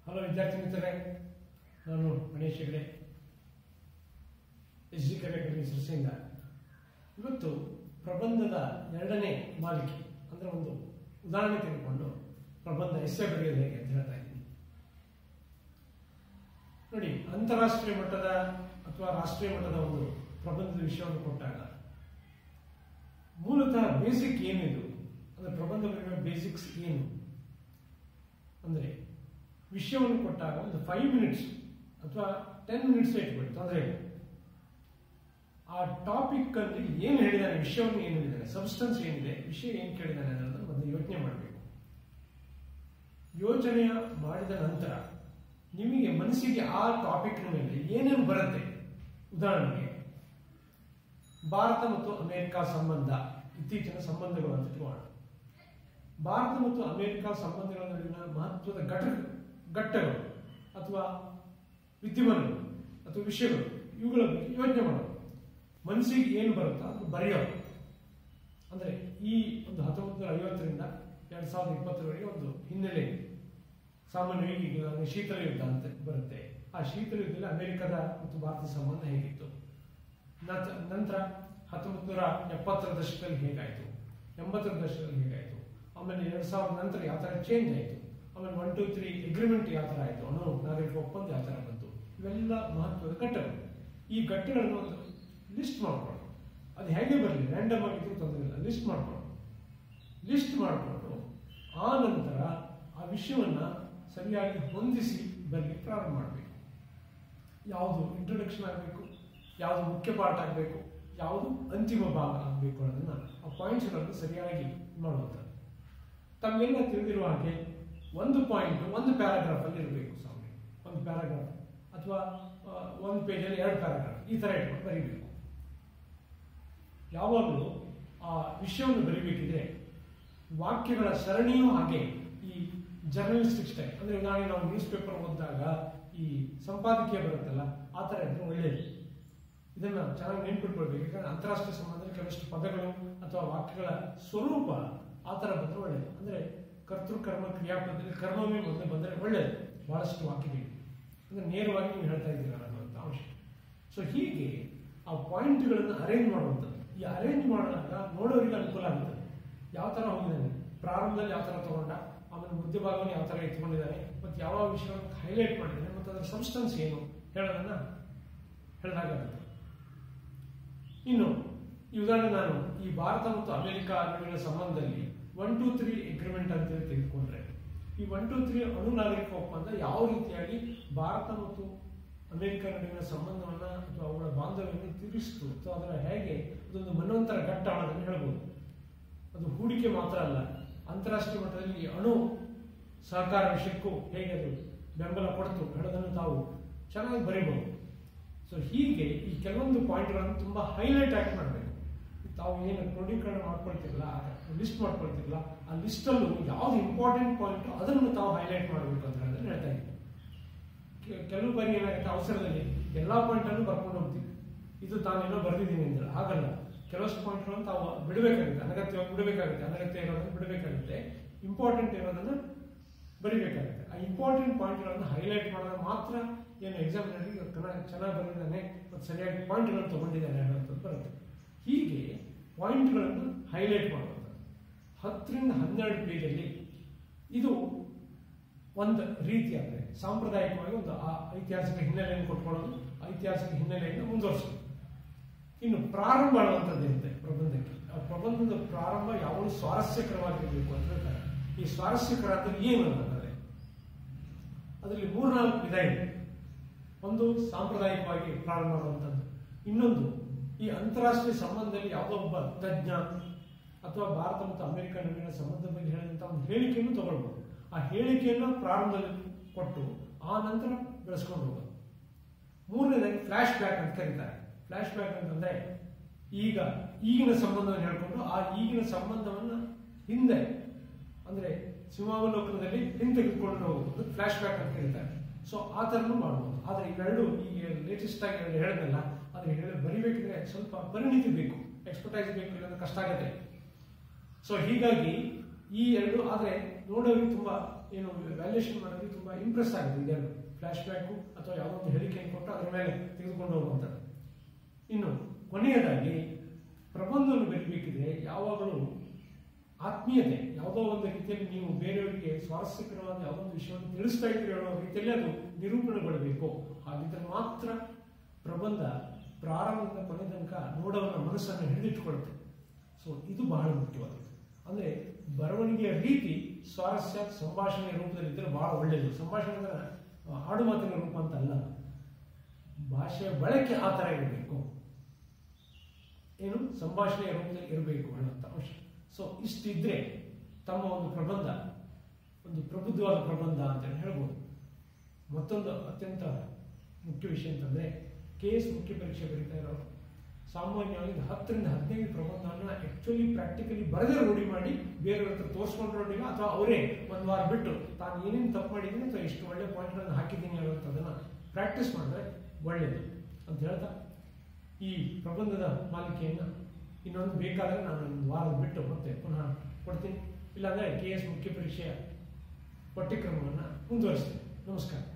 Hello ವಿದ್ಯಾರ್ಥಿ ಮಿತ್ರರೇ ನಾನು ಗಣೇಶ್ ಹೆಗಡೆ ಎಸ್ ಜಿ ಕರೆಕ್ಟರಿ ಸೃಷ್ಟಿಯಿಂದ ಇವತ್ತು ಪ್ರಬಂಧದ ಎರಡನೇ ಮಾಲಿಕೆ ಅಂದರೆ ಒಂದು ಉದಾಹರಣೆ ತೆಗೆದುಕೊಂಡು ಪ್ರಬಂಧ ಎಸ್ಸೆ ಬರೆಯೋದು ಹೇಗೆ ಅಂತ ಹೇಳ್ತಾ ಇದ್ದೀನಿ ನೋಡಿ ಅಂತಾರಾಷ್ಟ್ರೀಯ ಮಟ್ಟದ ಅಥವಾ ರಾಷ್ಟ್ರೀಯ ಮಟ್ಟದ ಒಂದು ಪ್ರಬಂಧದ ವಿಷಯವನ್ನು ಕೊಟ್ಟಾಗ ಮೂಲತಃ ಬೇಸಿಕ್ ಏನಿದು ಅಂದರೆ ಪ್ರಬಂಧ ಬರೆಯುವ ಬೇಸಿಕ್ಸ್ ಏನು ಅಂದರೆ ವಿಷಯವನ್ನು ಕೊಟ್ಟಾಗ ಒಂದು ಫೈವ್ ಮಿನಿಟ್ಸ್ ಅಥವಾ ಟೆನ್ ಮಿನಿಟ್ಸ್ ಇಟ್ಬಿಡಿ ತೊಂದರೆ ಇಲ್ಲ ಆ ಟಾಪಿಕ್ ಅಲ್ಲಿ ಏನು ಹೇಳಿದಾನೆ ವಿಷಯವನ್ನು ಏನು ಹೇಳಿದಾನೆ ಸಬ್ಸ್ಟೆನ್ಸ್ ಏನಿದೆ ವಿಷಯ ಏನು ಕೇಳಿದಾನೆ ಅನ್ನೋದನ್ನು ಮೊದಲು ಯೋಚನೆ ಮಾಡಬೇಕು ಯೋಚನೆ ಮಾಡಿದ ನಂತರ ನಿಮಗೆ ಮನಸ್ಸಿಗೆ ಆ ಟಾಪಿಕ್ನ ಮೇಲೆ ಏನೇನು ಬರುತ್ತೆ ಉದಾಹರಣೆಗೆ ಭಾರತ ಮತ್ತು ಅಮೆರಿಕ ಸಂಬಂಧ ಇತ್ತೀಚಿನ ಸಂಬಂಧಗಳು ಅಂತ ಇಟ್ಕೊಳ್ಳೋಣ ಭಾರತ ಮತ್ತು ಅಮೆರಿಕ ಸಂಬಂಧಗಳ ನಡುವಿನ ಮಹತ್ವದ ಘಟ ಘಟ್ಟಗಳು ಅಥವಾ ವಿದ್ಯಮಾನಗಳು ಅಥವಾ ವಿಷಯಗಳು ಇವುಗಳ ಬಗ್ಗೆ ಯೋಚನೆ ಮಾಡೋದು ಮನಸ್ಸಿಗೆ ಏನು ಬರುತ್ತೋ ಅದು ಬರೆಯೋದು ಅಂದರೆ ಈ ಒಂದು ಹತ್ತೊಂಬತ್ತು ನೂರ ಐವತ್ತರಿಂದ ಎರಡು ಸಾವಿರದ ಇಪ್ಪತ್ತರವರೆಗೆ ಒಂದು ಹಿನ್ನೆಲೆ ಇದೆ. ಸಾಮಾನ್ಯವಾಗಿ ಈಗ ನಮಗೆ ಶೀತಲ ಯುದ್ಧ ಅಂತ ಬರುತ್ತೆ ಆ ಶೀತಲ ಯುದ್ಧದಲ್ಲಿ ಅಮೆರಿಕದ ಮತ್ತು ಭಾರತದ ಸಂಬಂಧ ಹೇಗಿತ್ತು ನತ- ನಂತರ ಹತ್ತೊಂಬತ್ತು ನೂರ ಎಪ್ಪತ್ತರ ದಶಕದಲ್ಲಿ ಹೇಗಾಯಿತು ಎಂಬತ್ತರ ದಶಕದಲ್ಲಿ ಹೇಗಾಯಿತು ಆಮೇಲೆ ಎರಡು ಸಾವಿರದ ನಂತರ ಯಾವ ಥರ ಚೇಂಜ್ ಆಯಿತು ಆಮೇಲೆ ಒನ್ ಟು ತ್ರೀ ಅಗ್ರಿಮೆಂಟ್ ಯಾವ ಥರ ಆಯಿತು ಅಣು ನಾಗರಿಕ ಒಪ್ಪಂದ ಯಾವ ಥರ ಬಂತು ಇವೆಲ್ಲ ಮಹತ್ವದ ಘಟ್ಟಗಳು ಈ ಘಟ್ಟಗಳನ್ನು ಒಂದು ಲಿಸ್ಟ್ ಮಾಡ್ಕೊಳ್ಳೋಣ ಅದು ಹೇಗೆ ಬರಲಿ ರ್ಯಾಂಡಮ್ ಆಗಿದ್ರು ತೊಂದರೆ ಇಲ್ಲ ಲಿಸ್ಟ್ ಮಾಡ್ಕೊಳ್ಳೋಣ ಲಿಸ್ಟ್ ಮಾಡಿಕೊಂಡು ಆ ನಂತರ ಆ ವಿಷಯವನ್ನ ಸರಿಯಾಗಿ ಹೊಂದಿಸಿ ಬರಲಿಕ್ಕೆ ಪ್ರಾರಂಭ ಮಾಡಬೇಕು ಯಾವುದು ಇಂಟ್ರೊಡಕ್ಷನ್ ಆಗಬೇಕು ಯಾವುದು ಮುಖ್ಯ ಪಾಠ ಆಗಬೇಕು ಯಾವುದು ಅಂತಿಮ ಭಾಗ ಆಗಬೇಕು ಅನ್ನೋದನ್ನ ಆ ಪಾಯಿಂಟ್ಸ್ಗಳನ್ನು ಸರಿಯಾಗಿ ಮಾಡುವಂಥದ್ದು ತಮಗೆಲ್ಲ ತಿಳಿದಿರುವ ಹಾಗೆ ಒಂದು ಪಾಯಿಂಟ್ ಒಂದು ಪ್ಯಾರಾಗ್ರಾಫ್ ಅಲ್ಲಿ ಇರಬೇಕು ಸ್ವಾಮಿ ಒಂದು ಪ್ಯಾರಾಗ್ರಾಫ್ ಅಥವಾ ಆ, ಒಂದು ಪೇಜಲ್ಲಿ ಎರಡು ಪ್ಯಾರಾಗ್ರಾಫ್ ಈ ಥರ ಇಟ್ಕೊಂಡು ಬರೀಬೇಕು ಯಾವಾಗಲೂ ಆ ವಿಷಯವನ್ನು ಬರೀಬೇಕಿದ್ರೆ ವಾಕ್ಯಗಳ ಸರಣಿಯೂ ಹಾಗೆ ಈ ಜರ್ನಲಿಸ್ಟಿಕ್ ಸ್ಟೈಲ್ ಅಂದ್ರೆ ಉದಾಹರಣೆ ನಾವು ನ್ಯೂಸ್ ಪೇಪರ್ ಓದಿದಾಗ ಈ ಸಂಪಾದಕೀಯ ಬರುತ್ತಲ್ಲ ಆ ಥರ ಇದ್ರೆ ಒಳ್ಳೆಯದು ಇದನ್ನ ಚೆನ್ನಾಗಿ ನೆನ್ಪಿಟ್ಕೊಳ್ಬೇಕು ಯಾಕಂದ್ರೆ ಅಂತಾರಾಷ್ಟ್ರೀಯ ಸಂಬಂಧದಲ್ಲಿ ಕೆಲವಷ್ಟು ಪದಗಳು ಅಥವಾ ವಾಕ್ಯಗಳ ಸ್ವರೂಪ ಆ ಥರ ಬಂದ್ರೆ ಒಳ್ಳೆಯದು ಅಂದ್ರೆ ಕರ್ತೃಕರ್ಮ ಕ್ರಿಯಾಪದದಲ್ಲಿ ಕರ್ಮವೇ ಮೊದಲು ಬಂದರೆ ಒಳ್ಳೆಯದು ಬಹಳಷ್ಟು ವಾಕ್ಯಗಳಿವೆ ಅಂದ್ರೆ ನೇರವಾಗಿ ನೀವು ಹೇಳ್ತಾ ಇದ್ದೀರಾ ಅನ್ನುವಂಥ ಅಂಶ ಸೊ ಹೀಗೆ ಆ ಪಾಯಿಂಟ್ಗಳನ್ನು ಅರೇಂಜ್ ಮಾಡುವಂಥದ್ದು ಈ ಅರೇಂಜ್ ಮಾಡಿದಾಗ ನೋಡೋರಿಗೆ ಅನುಕೂಲ ಆಗುತ್ತದೆ ಯಾವ ಥರ ಹೋಗಿದ್ದಾನೆ ಪ್ರಾರಂಭದಲ್ಲಿ ಯಾವ ಥರ ತಗೊಂಡ ಆಮೇಲೆ ಮಧ್ಯಭಾಗವನ್ನು ಯಾವ ಥರ ಎತ್ಕೊಂಡಿದ್ದಾನೆ ಮತ್ತು ಯಾವ ವಿಷಯವನ್ನು ಹೈಲೈಟ್ ಮಾಡಿದ್ದಾನೆ ಮತ್ತು ಅದರ ಸಬ್ಸ್ಟೆನ್ಸ್ ಏನು ಹೇಳೋದನ್ನ ಹೇಳಿದಾಗುತ್ತೆ ಇನ್ನು ಈ ಉದಾಹರಣೆ ನಾನು ಈ ಭಾರತ ಮತ್ತು ಅಮೆರಿಕ ನಡುವಿನ ಸಂಬಂಧದಲ್ಲಿ ಒನ್ ಟೂ ತ್ರೀ ಅಗ್ರಿಮೆಂಟ್ ಅಂತ ಹೇಳಿ ತೆಗೆದುಕೊಂಡ್ರೆ ಈ ಒನ್ ಟೂ ತ್ರೀ ಅಣು ನಾಗರಿಕ ಒಪ್ಪಂದ ಯಾವ ರೀತಿಯಾಗಿ ಭಾರತ ಮತ್ತು ಅಮೆರಿಕ ನಡುವಿನ ಸಂಬಂಧವನ್ನ ಅಥವಾ ಅವುಗಳ ಬಾಂಧವ್ಯವನ್ನು ತಿರುಗಿಸ್ತು ಅಥವಾ ಅದರ ಹೇಗೆ ಅದೊಂದು ಮನ್ವಂತರ ಘಟ್ಟ ಅನ್ನೋದನ್ನು ಹೇಳ್ಬೋದು ಅದು ಹೂಡಿಕೆ ಮಾತ್ರ ಅಲ್ಲ ಅಂತಾರಾಷ್ಟ್ರೀಯ ಮಟ್ಟದಲ್ಲಿ ಈ ಅಣು ಸಹಕಾರ ವಿಷಯಕ್ಕೂ ಹೇಗೆ ಅದು ಬೆಂಬಲ ಕೊಡ್ತು ಹೇಳೋದನ್ನು ತಾವು ಚೆನ್ನಾಗಿ ಬರೀಬಹುದು ಸೊ ಹೀಗೆ ಈ ಕೆಲವೊಂದು ಪಾಯಿಂಟ್ಗಳನ್ನು ತುಂಬಾ ಹೈಲೈಟ್ ಆಗಿ ಮಾಡಬೇಕು ತಾವು ಏನು ಕ್ರೋಢೀಕರಣ ಮಾಡ್ಕೊಳ್ತಿರಲ್ಲ ಲಿಸ್ಟ್ ಮಾಡ್ಕೊಳ್ತಿರಲ್ಲ ಆ ಲಿಸ್ಟಲ್ಲೂ ಯಾವ್ದು ಇಂಪಾರ್ಟೆಂಟ್ ಪಾಯಿಂಟ್ ಅದನ್ನು ತಾವು ಹೈಲೈಟ್ ಮಾಡಬೇಕು ಅಂತ ಹೇಳಿದ್ರೆ ಹೇಳ್ತಾ ಇದ್ದೀನಿ ಕೆ- ಕೆಲವು ಬಾರಿ ಏನಾಗುತ್ತೆ ಅವಸರದಲ್ಲಿ ಎಲ್ಲಾ ಪಾಯಿಂಟ್ ಅನ್ನು ಬರ್ಕೊಂಡು ಹೋಗ್ತೀವಿ ಇದು ತಾನೇನೋ ಬರೆದಿದ್ದೀನಿ ಅಂದ್ರೆ ಹಾಗಲ್ಲ ಕೆಲವಷ್ಟು ಪಾಯಿಂಟ್ಗಳನ್ನು ತಾವು ಬಿಡಬೇಕಾಗುತ್ತೆ ಅನಗತ್ಯವಾಗಿ ಬಿಡಬೇಕಾಗುತ್ತೆ ಅನಗತ್ಯ ಇರೋದನ್ನು ಬಿಡಬೇಕಾಗುತ್ತೆ ಇಂಪಾರ್ಟೆಂಟ್ ಇರೋದನ್ನ ಬರಿಬೇಕಾಗುತ್ತೆ ಆ ಇಂಪಾರ್ಟೆಂಟ್ ಪಾಯಿಂಟ್ಗಳನ್ನು ಹೈಲೈಟ್ ಮಾಡಿದಾಗ ಮಾತ್ರ ಏನು ಎಕ್ಸಾಮಿನಲ್ಲಿ ಚೆನ್ನಾಗಿ ಬರೆದಿದ್ದಾನೆ ಮತ್ತು ಸರಿಯಾಗಿ ಪಾಯಿಂಟ್ಗಳನ್ನು ತಗೊಂಡಿದ್ದಾನೆ ಅನ್ನೋಂಥದ್ದು ಬರುತ್ತೆ ಹೀಗೆ ಪಾಯಿಂಟ್ಗಳನ್ನು ಹೈಲೈಟ್ ಮಾಡುವಂಥದ್ದು ಹತ್ತರಿಂದ ಹನ್ನೆರಡು ಪೇಜಲ್ಲಿ ಇದು ಒಂದು ರೀತಿ ಅಂದರೆ ಸಾಂಪ್ರದಾಯಿಕವಾಗಿ ಒಂದು ಆ ಐತಿಹಾಸಿಕ ಹಿನ್ನೆಲೆಯನ್ನು ಕೊಟ್ಕೊಳ್ಳೋದು ಐತಿಹಾಸಿಕ ಹಿನ್ನೆಲೆಯಿಂದ ಮುಂದುವರಿಸೋದು ಇನ್ನು ಪ್ರಾರಂಭ ಅನ್ನುವಂಥದ್ದು ಇರುತ್ತೆ ಪ್ರಬಂಧಕ್ಕೆ ಆ ಪ್ರಬಂಧದ ಪ್ರಾರಂಭ ಯಾವಾಗಲೂ ಸ್ವಾರಸ್ಯಕರವಾಗಿರಬೇಕು ಅಂತ ಹೇಳ್ತಾರೆ ಈ ಸ್ವಾರಸ್ಯಕರ ಅಂದ್ರೆ ಏನು ಅನ್ನೋದ್ರೆ ಅದರಲ್ಲಿ ಮೂರ್ನಾಲ್ಕು ವಿಧ ಇದೆ ಒಂದು ಸಾಂಪ್ರದಾಯಿಕವಾಗಿ ಪ್ರಾರಂಭ ಮಾಡುವಂಥದ್ದು ಇನ್ನೊಂದು ಈ ಅಂತಾರಾಷ್ಟ್ರೀಯ ಸಂಬಂಧದಲ್ಲಿ ಯಾವುದೋ ಒಬ್ಬ ತಜ್ಞ ಅಥವಾ ಭಾರತ ಮತ್ತು ಅಮೆರಿಕ ನಡುವಿನ ಸಂಬಂಧದ ಬಗ್ಗೆ ಹೇಳಿದಂಥ ಒಂದು ಹೇಳಿಕೆಯನ್ನು ತಗೊಳ್ಬೋದು ಆ ಹೇಳಿಕೆಯನ್ನು ಪ್ರಾರಂಭದಲ್ಲಿ ಕೊಟ್ಟು ಆ ನಂತರ ಬೆಳೆಸ್ಕೊಂಡು ಹೋಗೋದು ಮೂರನೇದಾಗಿ ಫ್ಲಾಶ್ ಬ್ಯಾಕ್ ಅಂತ ಕರೀತಾರೆ ಫ್ಲಾಶ್ ಬ್ಯಾಕ್ ಅಂತಂದ್ರೆ ಈಗ ಈಗಿನ ಸಂಬಂಧವನ್ನು ಹೇಳ್ಕೊಂಡು ಆ ಈಗಿನ ಸಂಬಂಧವನ್ನ ಹಿಂದೆ ಅಂದ್ರೆ ಸಿಂಹಾವಲೋಕನದಲ್ಲಿ ಹಿಂತೆಗೆದುಕೊಂಡು ಹೋಗುವುದು ಫ್ಲಾಶ್ ಬ್ಯಾಕ್ ಅಂತ ಕರೀತಾರೆ ಸೊ ಆ ಥರನೂ ಮಾಡ್ಬೋದು ಆದರೆ ಇವೆರಡು ಈಗ ಲೇಟೆಸ್ಟ್ ಆಗಿ ಎರಡು ಹೇಳಿದ್ನಲ್ಲ ಅದನ್ನ ಹೇಳಿ ಬರಿಬೇಕಿದ್ರೆ ಸ್ವಲ್ಪ ಪರಿಣಿತಿ ಬೇಕು ಎಕ್ಸ್ಪರ್ಟೈಸ್ ಬೇಕು ಇಲ್ಲಾಂದ್ರೆ ಕಷ್ಟ ಆಗುತ್ತೆ ಸೊ ಹೀಗಾಗಿ ಈ ಎರಡು ಆದರೆ ನೋಡೋರಿಗೆ ತುಂಬಾ ಏನು ವ್ಯಾಲ್ಯೂಯೇಷನ್ ಮಾಡೋದು ತುಂಬಾ ಇಂಪ್ರೆಸ್ ಆಗುತ್ತೆ ಇದೆರಡು ಫ್ಲಾಶ್ ಬ್ಯಾಕು ಅಥವಾ ಯಾವುದೋ ಒಂದು ಹೇಳಿಕೆಯನ್ನು ಕೊಟ್ಟು ಅದರ ಮೇಲೆ ತೆಗೆದುಕೊಂಡು ಹೋಗುವಂಥದ್ದು ಇನ್ನು ಕೊನೆಯದಾಗಿ ಪ್ರಬಂಧವನ್ನು ಬರೀಬೇಕಿದ್ರೆ ಯಾವಾಗಲೂ ಆತ್ಮೀಯತೆ ಯಾವುದೋ ಒಂದು ರೀತಿಯಲ್ಲಿ ನೀವು ಬೇರೆಯವರಿಗೆ ಸ್ವಾರಸ್ಯಕರವಾದ ಯಾವುದೋ ಒಂದು ವಿಷಯವನ್ನು ತಿಳಿಸ್ತಾ ಇದ್ದೀರಿ ಅನ್ನೋ ರೀತಿಯಲ್ಲಿ ಅದು ನಿರೂಪಣೆಗೊಳ್ಳಬೇಕು ಹಾಗಿದ್ರೆ ಮಾತ್ರ ಪ್ರಬಂಧ ಪ್ರಾರಂಭದಿಂದ ಕೊನೆ ತನಕ ನೋಡೋವನ ಮನಸ್ಸನ್ನು ಹಿಡಿದಿಟ್ಟುಕೊಳ್ಳುತ್ತೆ ಸೊ ಇದು ಬಹಳ ಮುಖ್ಯವಾದದ್ದು ಅಂದ್ರೆ ಬರವಣಿಗೆಯ ರೀತಿ ಸ್ವಾರಸ್ಯ ಸಂಭಾಷಣೆಯ ರೂಪದಲ್ಲಿ ಇದ್ದರೆ ಬಹಳ ಒಳ್ಳೆಯದು ಸಂಭಾಷಣೆ ಅಂದ್ರೆ ಆ, ಆಡು ಮಾತಿನ ರೂಪ ಅಂತ ಅಲ್ಲ ಭಾಷೆಯ ಬಳಕೆ ಆ ಥರ ಇರಬೇಕು ಏನು ಸಂಭಾಷಣೆಯ ರೂಪದಲ್ಲಿ ಇರಬೇಕು ಅನ್ನೋಂಥ ಅಂಶ ಸೊ ಇಷ್ಟಿದ್ರೆ ತಮ್ಮ ಒಂದು ಪ್ರಬಂಧ ಒಂದು ಪ್ರಬುದ್ಧವಾದ ಪ್ರಬಂಧ ಅಂತ ಹೇಳ್ಬೋದು ಮತ್ತೊಂದು ಅತ್ಯಂತ ಮುಖ್ಯ ವಿಷಯ ಅಂತಂದ್ರೆ ಕೆ ಎಸ್ ಮುಖ್ಯ ಪರೀಕ್ಷೆ ಬರೀತಾ ಇರೋರು ಸಾಮಾನ್ಯವಾಗಿ ಒಂದು ಹತ್ತರಿಂದ ಹದಿನೈದು ಪ್ರಬಂಧವನ್ನ ಆಕ್ಚುಲಿ ಪ್ರಾಕ್ಟಿಕಲಿ ಬರದೇ ರೂಢಿ ಮಾಡಿ ಬೇರೆಯವ್ರ ಹತ್ರ ತೋರಿಸ್ಕೊಂಡಿರೋದಿಲ್ಲ ಅಥವಾ ಅವರೇ ಒಂದು ವಾರ ಬಿಟ್ಟು ತಾನು ಏನೇನು ತಪ್ಪು ಮಾಡಿದ್ದೀನಿ ಅಥವಾ ಇಷ್ಟು ಒಳ್ಳೆ ಪಾಯಿಂಟ್ಗಳನ್ನು ಹಾಕಿದ್ದೀನಿ ಅನ್ನೋಂಥದ್ದನ್ನ ಪ್ರಾಕ್ಟೀಸ್ ಮಾಡಿದ್ರೆ ಒಳ್ಳೆಯದು ಅಂತ ಹೇಳ್ತಾ ಈ ಪ್ರಬಂಧದ ಮಾಲಿಕೆಯನ್ನು ಇನ್ನೊಂದು ಬೇಕಾದರೆ ನಾನು ಒಂದು ವಾರ ಬಿಟ್ಟು ಮತ್ತೆ ಪುನಃ ಕೊಡ್ತೀನಿ ಇಲ್ಲಾಂದರೆ ಕೆ ಎಸ್ ಮುಖ್ಯ ಪರೀಕ್ಷೆಯ ಪಠ್ಯಕ್ರಮವನ್ನು ಮುಂದುವರಿಸ್ತೇನೆ ನಮಸ್ಕಾರ